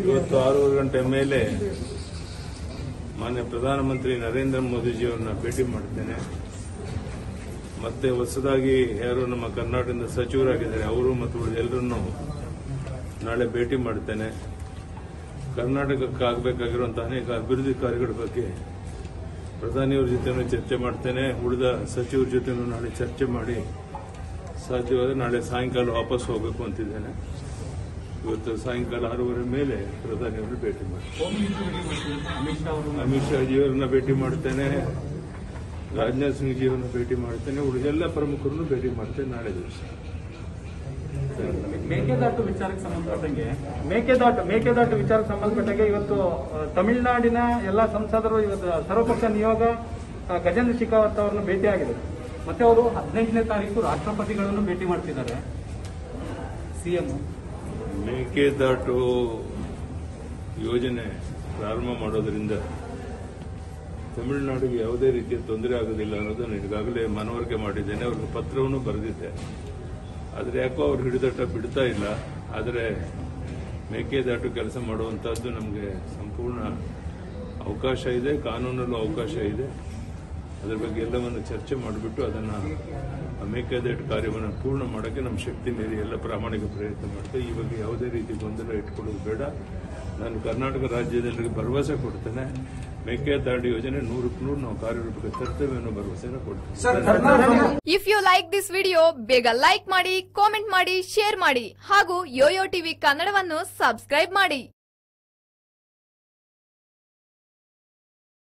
ಇವತ್ತು ಆರೂವರೆ ಗಂಟೆ ಮೇಲೆ ಮಾನ್ಯ ಪ್ರಧಾನಮಂತ್ರಿ ನರೇಂದ್ರ ಮೋದಿಜಿಯವರನ್ನ ಭೇಟಿ ಮಾಡ್ತೇನೆ ಮತ್ತೆ ಹೊಸದಾಗಿ ಯಾರು ನಮ್ಮ ಕರ್ನಾಟಕದ ಸಚಿವರಾಗಿದ್ದಾರೆ ಅವರು ಮತ್ತು ಉಳಿದ ಎಲ್ಲರನ್ನು ನಾಳೆ ಭೇಟಿ ಮಾಡ್ತೇನೆ ಕರ್ನಾಟಕಕ್ಕೆ ಆಗಬೇಕಾಗಿರುವಂತಹ ಅನೇಕ ಅಭಿವೃದ್ಧಿ ಕಾರ್ಯಗಳ ಬಗ್ಗೆ ಪ್ರಧಾನಿಯವರ ಜೊತೆನೂ ಚರ್ಚೆ ಮಾಡ್ತೇನೆ ಉಳಿದ ಸಚಿವರ ಜೊತೆನೂ ನಾಳೆ ಚರ್ಚೆ ಮಾಡಿ ಸಾಧ್ಯವಾದರೆ ನಾಳೆ ಸಾಯಂಕಾಲ ವಾಪಸ್ ಹೋಗಬೇಕು ಅಂತಿದ್ದೇನೆ ಇವತ್ತು ಸಾಯಂಕಾಲ ಆರೂವರೆ ಮೇಲೆ ಪ್ರಧಾನಿಯವರು ಭೇಟಿ ಮಾಡ್ತೇನೆ ಅಮಿತ್ ಶಾ ಜಿಯವರನ್ನ ಭೇಟಿ ಮಾಡ್ತೇನೆ ರಾಜನಾಥ್ ಸಿಂಗ್ ಜಿಯವರನ್ನ ಭೇಟಿ ಮಾಡ್ತೇನೆ ಉಳಿದೆಲ್ಲ ಪ್ರಮುಖರನ್ನು ಭೇಟಿ ಮಾಡ್ತೇನೆ ನಾಳೆ ದಿವಸ ಮೇಕೆದಾಟು ವಿಚಾರಕ್ಕೆ ಸಂಬಂಧಪಟ್ಟಂಗೆ ಮೇಕೆದಾಟು ಮೇಕೆದಾಟು ವಿಚಾರಕ್ಕೆ ಸಂಬಂಧಪಟ್ಟಂಗೆ ಇವತ್ತು ಆ, ತಮಿಳುನಾಡಿನ ಎಲ್ಲ ಸಂಸದರು ಇವತ್ತು ಸರ್ವಪಕ್ಷ ನಿಯೋಗ ಆ, ಗಜೇಂದ್ರ ಶೇಖಾವತ್ ಅವರನ್ನು ಭೇಟಿಯಾಗಿದೆ ಮತ್ತೆ ಅವರು ಹದಿನೆಂಟನೇ ತಾರೀಕು ರಾಷ್ಟ್ರಪತಿಗಳನ್ನು ಭೇಟಿ ಮಾಡ್ತಿದ್ದಾರೆ ಸಿಎಂ ಮೇಕೆದಾಟು ಯೋಜನೆ ಪ್ರಾರಂಭ ಮಾಡೋದ್ರಿಂದ ತಮಿಳುನಾಡಿಗೆ ಯಾವುದೇ ರೀತಿಯ ತೊಂದರೆ ಆಗೋದಿಲ್ಲ ಅನ್ನೋದನ್ನು ಈಗಾಗಲೇ ಮನವರಿಕೆ ಮಾಡಿದ್ದೇನೆ ಅವ್ರಿಗೆ ಪತ್ರವನ್ನು ಬರೆದಿದ್ದೆ ಆದರೆ ಯಾಕೋ ಅವ್ರು ಹಿಡಿದಾಟ ಬಿಡ್ತಾ ಇಲ್ಲ ಆದರೆ ಮೇಕೆದಾಟು ಕೆಲಸ ಮಾಡುವಂತಹದ್ದು ನಮಗೆ ಸಂಪೂರ್ಣ ಅವಕಾಶ ಇದೆ ಕಾನೂನಲ್ಲೂ ಅವಕಾಶ ಇದೆ ಅದರ ಬಗ್ಗೆ ಎಲ್ಲವನ್ನು ಚರ್ಚೆ ಮಾಡಿಬಿಟ್ಟು ಅದನ್ನು ಆ ಮೇಕೆದಾಟು ಕಾರ್ಯವನ್ನು ಪೂರ್ಣ ಮಾಡೋಕ್ಕೆ ನಮ್ಮ ಶಕ್ತಿ ಮೀರಿ ಎಲ್ಲ ಪ್ರಾಮಾಣಿಕ ಪ್ರಯತ್ನ ಮಾಡ್ತೇವೆ ಈ ಬಗ್ಗೆ ಯಾವುದೇ ರೀತಿ ಗೊಂದಲ ಇಟ್ಕೊಳ್ಳೋದು ಬೇಡ ನಾನು ಕರ್ನಾಟಕ ರಾಜ್ಯದಲ್ಲರಿಗೆ ಭರವಸೆ ಕೊಡ್ತೇನೆ ಮೇಕೆದಾಟು ಯೋಜನೆ ನೂರಕ್ಕೆ ನೂರು ನಾವು ಕಾರ್ಯರೂಪಕ್ಕೆ ತರ್ತೇವೆ ಅನ್ನೋ ಭರವಸೆನ ಕೊಡ್ತೇನೆ if you like this video ಬೇಗ ಲೈಕ್ ಮಾಡಿ ಕಾಮೆಂಟ್ ಮಾಡಿ ಶೇರ್ ಮಾಡಿ ಹಾಗೂ ಯೋಯೋ ಟಿವಿ ಕನ್ನಡವನ್ನು ಸಬ್ಸ್ಕ್ರೈಬ್ ಮಾಡಿ